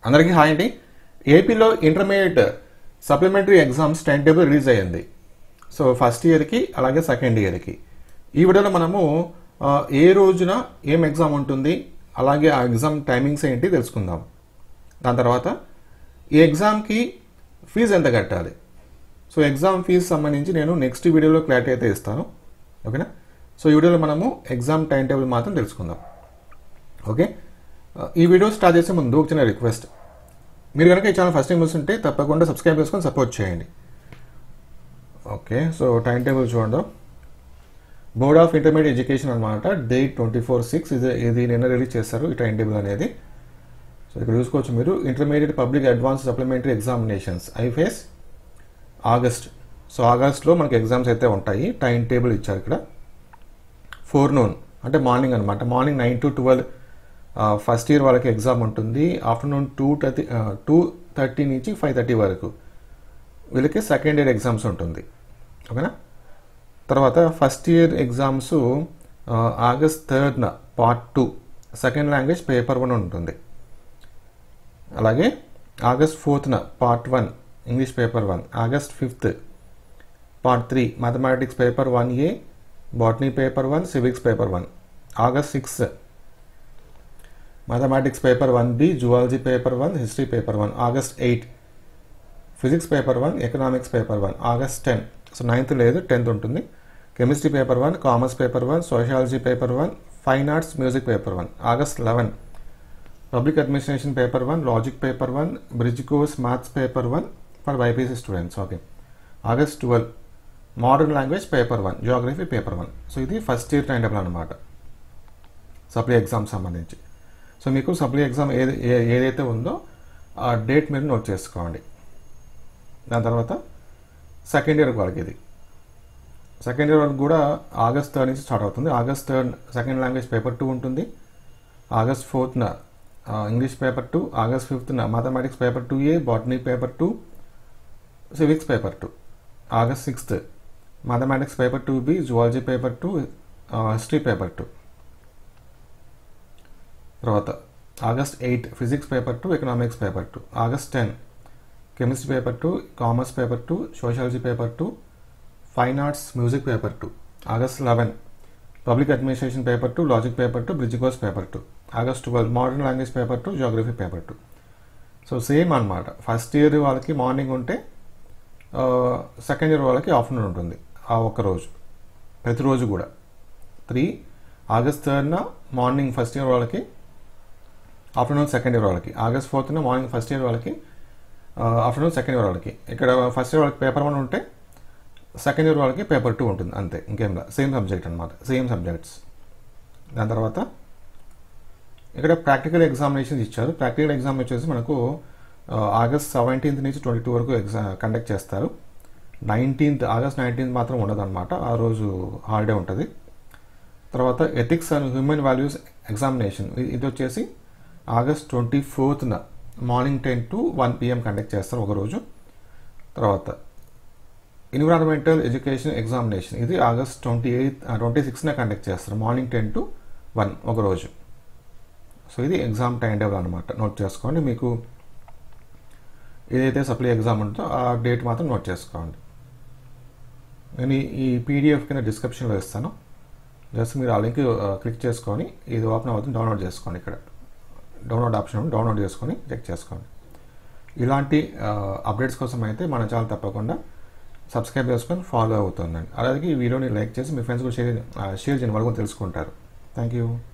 అందరికీ హాయ్ అండి ఏపీలో intermediate supplementary exams time table release అయ్యింది సో ఫస్ట్ ఇయర్కి అలాగే సెకండ్ ఇయర్కి ఈ వీడియోలో మనము ఆ, ఏ రోజున ఏం ఎగ్జామ్ ఉంటుంది అలాగే ఆ ఎగ్జామ్ టైమింగ్స్ ఏంటి తెలుసుకుందాం దాని తర్వాత ఈ ఎగ్జామ్కి ఫీజు ఎంత కట్టాలి సో ఎగ్జామ్ ఫీజు సంబంధించి నేను నెక్స్ట్ వీడియోలో క్లారిటీ అయితే ఇస్తాను ఓకేనా సో ఈ వీడియోలో మనము ఎగ్జామ్ టైం టేబుల్ మాత్రం తెలుసుకుందాం ఓకే ఆ, ఈ వీడియో స్టార్ట్ చేసే ముందు ఒక చిన్న రిక్వెస్ట్ మీరు కనుక ఈ ఛానల్ ఫస్ట్ టైం చూస్తుంటే తప్పకుండా సబ్స్క్రైబ్ చేసుకొని సపోర్ట్ చేయండి ఓకే సో టైం టేబుల్ చూడండి బోర్డ్ ఆఫ్ ఇంటర్మీడియట్ ఎడ్యుకేషన్ అనమాట డేట్ ట్వంటీ ఫోర్ సిక్స్ ఇది ఇది నిన్న రిలీజ్ చేశారు ఈ టైం టేబుల్ అనేది సో ఇక్కడ చూసుకోవచ్చు మీరు intermediate public advance supplementary examinations IPASE August so ఆగస్ట్లో మనకి ఎగ్జామ్స్ అయితే ఉంటాయి టైం టేబుల్ ఇచ్చారు ఇక్కడ ఫోర్ నూన్ అంటే మార్నింగ్ అనమాట morning nine to twelve first year వాళ్ళకి ఎగ్జామ్ ఉంటుంది afternoon two thirty two thirty నుంచి ఫైవ్ థర్టీ వరకు వీళ్ళకి సెకండ్ ఇయర్ ఎగ్జామ్స్ ఉంటుంది ఓకేనా తర్వాత ఫస్ట్ ఇయర్ ఎగ్జామ్స్ ఆగస్ట్ థర్డ్న part two second language paper one ఉంటుంది అలాగే ఆగస్ట్ ఫోర్త్న part one English paper one August fifth part three mathematics paper one A botany paper one civics paper one August six mathematics paper one B zoology paper one history paper one August eight physics paper one economics paper one August ten so ninth లేదు tenth ఉంటుంది chemistry paper one commerce paper one sociology paper one fine arts music paper one August eleven public administration paper one logic paper one bridge course maths paper one for BiPC students okay August twelve modern language paper one geography paper one so ఇది first year time table అనమాట supply exam సంబంధించి so మీకు supply exam ఏది ఏ- ఏదైతే ఉందో ఆ date మీరు నోట్ చేసుకోండి దాని తర్వాత సెకండ్ ఇయర్ వాళ్ళకి ఇది సెకండ్ ఇయర్ వరకు కూడా ఆగస్ట్ థర్డ్ నుంచి స్టార్ట్ అవుతుంది August third second language paper two ఉంటుంది ఆగస్ట్ ఫోర్త్న ఇంగ్లీష్ పేపర్ టూ ఆగస్ట్ ఫిఫ్త్న mathematics paper two A botany paper two civics paper two August sixth mathematics paper two B zoology paper two history paper two తర్వాత August eight physics paper two economics paper two August ten chemistry paper two commerce paper two sociology paper two fine arts music paper two August eleven public administration paper two logic paper two bridge course paper two August twelve modern language paper two geography paper two so same అనమాట first year వాళ్ళకి morning ఉంటే second year వాళ్ళకి afternoon ఉంటుంది ఆ ఒక్క రోజు ప్రతిరోజు కూడా త్రీ ఆగస్ట్ థర్డ్న మార్నింగ్ ఫస్ట్ ఇయర్ వాళ్ళకి ఆఫ్టర్నూన్ సెకండ్ ఇయర్ వాళ్ళకి ఆగస్ట్ ఫోర్త్న మార్నింగ్ ఫస్ట్ ఇయర్ వాళ్ళకి ఆఫ్టర్నూన్ సెకండ్ ఇయర్ వాళ్ళకి ఇక్కడ ఫస్ట్ ఇయర్ వాళ్ళకి పేపర్ వన్ ఉంటే సెకండ్ ఇయర్ వాళ్ళకి పేపర్ టూ ఉంటుంది అంతే ఇంకేం లేదు సేమ్ సబ్జెక్ట్ అనమాట సేమ్ సబ్జెక్ట్స్ దాని తర్వాత ఇక్కడ ప్రాక్టికల్ ఎగ్జామినేషన్స్ ఇచ్చారు ప్రాక్టికల్ ఎగ్జామ్ వచ్చేసి మనకు ఆ, ఆగస్ట్ సెవెంటీన్త్ నుంచి ట్వంటీ టూ వరకు ఎగ్జా కండక్ట్ చేస్తారు నైన్టీన్త్ ఆగస్ట్ నైన్టీన్త్ మాత్రం ఉండదు అనమాట ఆ రోజు హాలిడే ఉంటుంది తర్వాత ethics and human values examination ఇది వచ్చేసి ఆగస్ట్ ట్వంటీ ఫోర్త్న morning ten to one PM conduct చేస్తారు ఒకరోజు తర్వాత ఎన్విరాన్మెంటల్ ఎడ్యుకేషన్ ఎగ్జామినేషన్ ఇది August twenty eighth twenty సిక్స్న conduct చేస్తారు మార్నింగ్ టెన్ టు వన్ ఒకరోజు సో ఇది ఎగ్జామ్ టైం టేబుల్ అనమాట నోట్ చేసుకోండి మీకు ఏదైతే సప్లై ఎగ్జామ్ ఉంటుందో ఆ డేట్ మాత్రం నోట్ చేసుకోండి నేను ఈ- ఈ పీడిఎఫ్ కింద డిస్క్రిప్షన్లో ఇస్తాను జస్ట్ మీరు ఆ లింక్ క్లిక్ చేసుకొని ఇది ఓపెన్ అవుతుంది డౌన్లోడ్ చేసుకోండి ఇక్కడ డౌన్లోడ్ ఆప్షన్ ఉంది, డౌన్లోడ్ చేసుకొని చెక్ చేసుకోండి ఇలాంటి అప్డేట్స్ కోసం అయితే మన ఛానల్ తప్పకుండా సబ్స్క్రైబ్ చేసుకొని ఫాలో అవుతుందండి అలాగే ఈ వీడియోని లైక్ చేసి మీ ఫ్రెండ్స్ కూడా షేర్ షేర్ చేయని వాళ్ళు కూడా తెలుసుకుంటారు థ్యాంక్ యూ